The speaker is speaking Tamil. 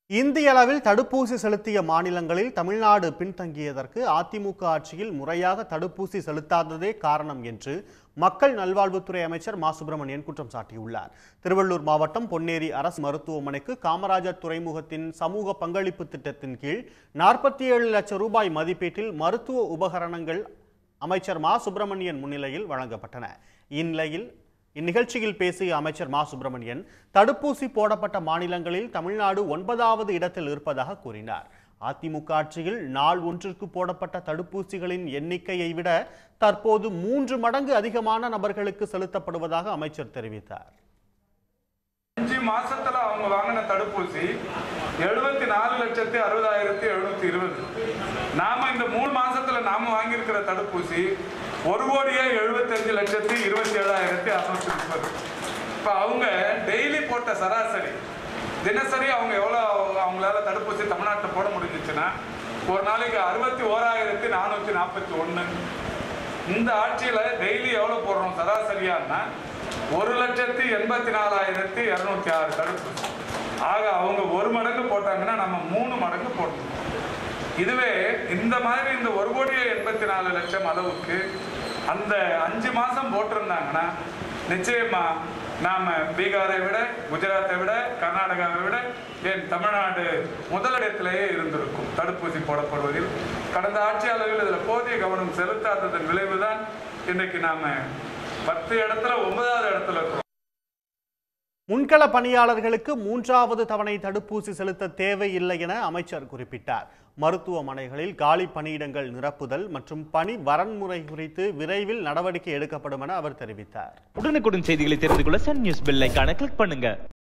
இந்திய அளவில் தடுப்பூசி செலுத்திய மாநிலங்களில் தமிழ்நாடு பின்தங்கியதற்கு அதிமுக ஆட்சியில் முறையாக தடுப்பூசி செலுத்தாததே காரணம் என்று மக்கள் நல்வாழ்வுத்துறை அமைச்சர் மா சுப்பிரமணியன் குற்றம் சாட்டியுள்ளார் திருவள்ளூர் மாவட்டம் பொன்னேரி அரசு மருத்துவமனைக்கு காமராஜர் துறைமுகத்தின் சமூக பங்களிப்பு திட்டத்தின் கீழ் நாற்பத்தி ஏழு லட்சம் ரூபாய் மதிப்பீட்டில் மருத்துவ உபகரணங்கள் அமைச்சர் மா சுப்பிரமணியன் முன்னிலையில் வழங்கப்பட்டன இந்நிலையில் இந்நிகழ்ச்சியில் பேசிய அமைச்சர் மா சுப்பிரமணியன் தடுப்பூசி போடப்பட்ட மாநிலங்களில் தமிழ்நாடு ஒன்பதாவது இடத்தில் இருப்பதாக கூறினார் அதிமுக ஆட்சியில் நாள் ஒன்றிற்கு போடப்பட்ட தடுப்பூசிகளின் எண்ணிக்கையை விட தற்போது மூன்று மடங்கு அதிகமான நபர்களுக்கு செலுத்தப்படுவதாக அமைச்சர் தெரிவித்தார் அஞ்சு மாசத்துல அவங்க வாங்கின தடுப்பூசி எழுபத்தி நாலு லட்சத்தி அறுபதாயிரத்தி எழுநூத்தி இருபது நாம இந்த மூணு மாசத்துல நாம வாங்கியிருக்கிற தடுப்பூசி ஒரு கோடியே எழுபத்தஞ்சு லட்சத்தி இருபத்தி ஏழாயிரத்தி அறுநூத்தி முப்பது இப்போ அவங்க டெய்லி போட்ட சராசரி தினசரி அவங்க எவ்வளோ அவங்களால தடுப்பூசி தமிழ்நாட்டில் போட முடிஞ்சிச்சுன்னா ஒரு நாளைக்கு அறுபத்தி ஓராயிரத்தி நானூற்றி நாற்பத்தி ஒன்று இந்த ஆட்சியில டெய்லி எவ்வளவு போடுறோம் சராசரியான்னா ஒரு லட்சத்தி எண்பத்தி நாலாயிரத்தி இருநூத்தி ஆறு தடுப்பூசி ஆக அவங்க ஒரு மடங்கு போட்டாங்கன்னா நம்ம மூணு மடங்கு போட்டோம் இதுவே இந்த மாதிரி இந்த ஒரு கோடியே எண்பத்தி நாலு லட்சம் அளவுக்கு அந்த அஞ்சு மாசம் போட்டிருந்தாங்கன்னா நிச்சயமா நாம பீகாரை விட குஜராத்தை விட கர்நாடகாவை விட ஏன் தமிழ்நாடு முதலிடத்திலேயே இருந்திருக்கும் தடுப்பூசி போடப்படுவதில் கடந்த ஆட்சியாளர்கள் இதில் போதிய கவனம் செலுத்தாததன் விளைவுதான் இன்னைக்கு நாம பத்து இடத்துல ஒன்பதாவது இடத்துல இருக்கிறோம் முன்கள பணியாளர்களுக்கு மூன்றாவது தவணை தடுப்பூசி செலுத்த தேவையில்லை என அமைச்சர் குறிப்பிட்டார் மருத்துவமனைகளில் காலி பணியிடங்கள் நிரப்புதல் மற்றும் பணி வரன்முறை குறித்து விரைவில் நடவடிக்கை எடுக்கப்படும் என அவர் தெரிவித்தார் உடனுக்குடன் செய்திகளை தெரிந்து கொள்ள சன் நியூஸ் பெல் ஐகானை கிளிக் பண்ணுங்க